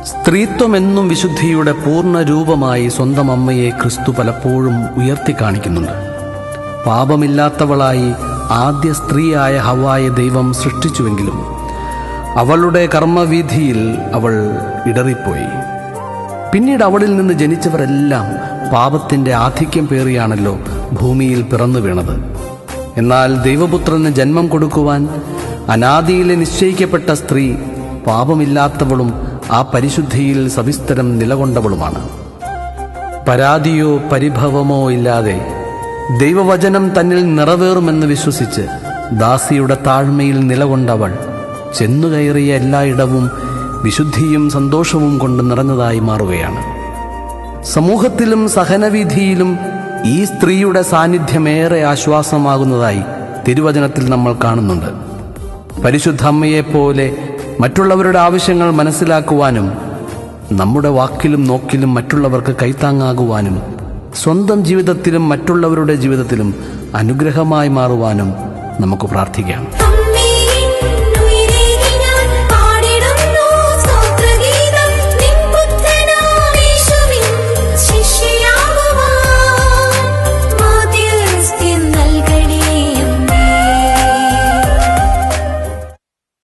സ്ത്രീത്വം എന്നും വിശുദ്ധിയുടെ പൂർണ്ണ രൂപമായി സ്വന്തം അമ്മയെ ക്രിസ്തു പലപ്പോഴും ഉയർത്തി കാണിക്കുന്നുണ്ട് പാപമില്ലാത്തവളായി ആദ്യ സ്ത്രീയായ ഹവായെ ദൈവം സൃഷ്ടിച്ചുവെങ്കിലും അവളുടെ കർമ്മവീഥിയിൽ അവൾ ഇടറിപ്പോയി പിന്നീട് അവളിൽ നിന്ന് ജനിച്ചവരെല്ലാം പാപത്തിന്റെ ആധിക്യം പേറിയാണല്ലോ ഭൂമിയിൽ പിറന്നു വീണത് എന്നാൽ ദൈവപുത്രന് ജന്മം കൊടുക്കുവാൻ അനാദിയിലെ നിശ്ചയിക്കപ്പെട്ട സ്ത്രീ പാപമില്ലാത്തവളും ആ പരിശുദ്ധിയിൽ സവിസ്തരം നിലകൊണ്ടവളുമാണ് പരാതിയോ പരിഭവമോ ഇല്ലാതെ ദൈവവചനം തന്നിൽ നിറവേറുമെന്ന് വിശ്വസിച്ച് ദാസിയുടെ താഴ്മയിൽ നിലകൊണ്ടവൾ ചെന്നുകയറിയ എല്ലായിടവും വിശുദ്ധിയും സന്തോഷവും കൊണ്ട് നിറഞ്ഞതായി മാറുകയാണ് സമൂഹത്തിലും സഹനവിധിയിലും ഈ സ്ത്രീയുടെ സാന്നിധ്യമേറെ ആശ്വാസമാകുന്നതായി തിരുവചനത്തിൽ നമ്മൾ കാണുന്നുണ്ട് പരിശുദ്ധ അമ്മയെപ്പോലെ മറ്റുള്ളവരുടെ ആവശ്യങ്ങൾ മനസ്സിലാക്കുവാനും നമ്മുടെ വാക്കിലും നോക്കിലും മറ്റുള്ളവർക്ക് കൈത്താങ്ങാകുവാനും സ്വന്തം ജീവിതത്തിലും മറ്റുള്ളവരുടെ ജീവിതത്തിലും അനുഗ്രഹമായി മാറുവാനും നമുക്ക് പ്രാർത്ഥിക്കാം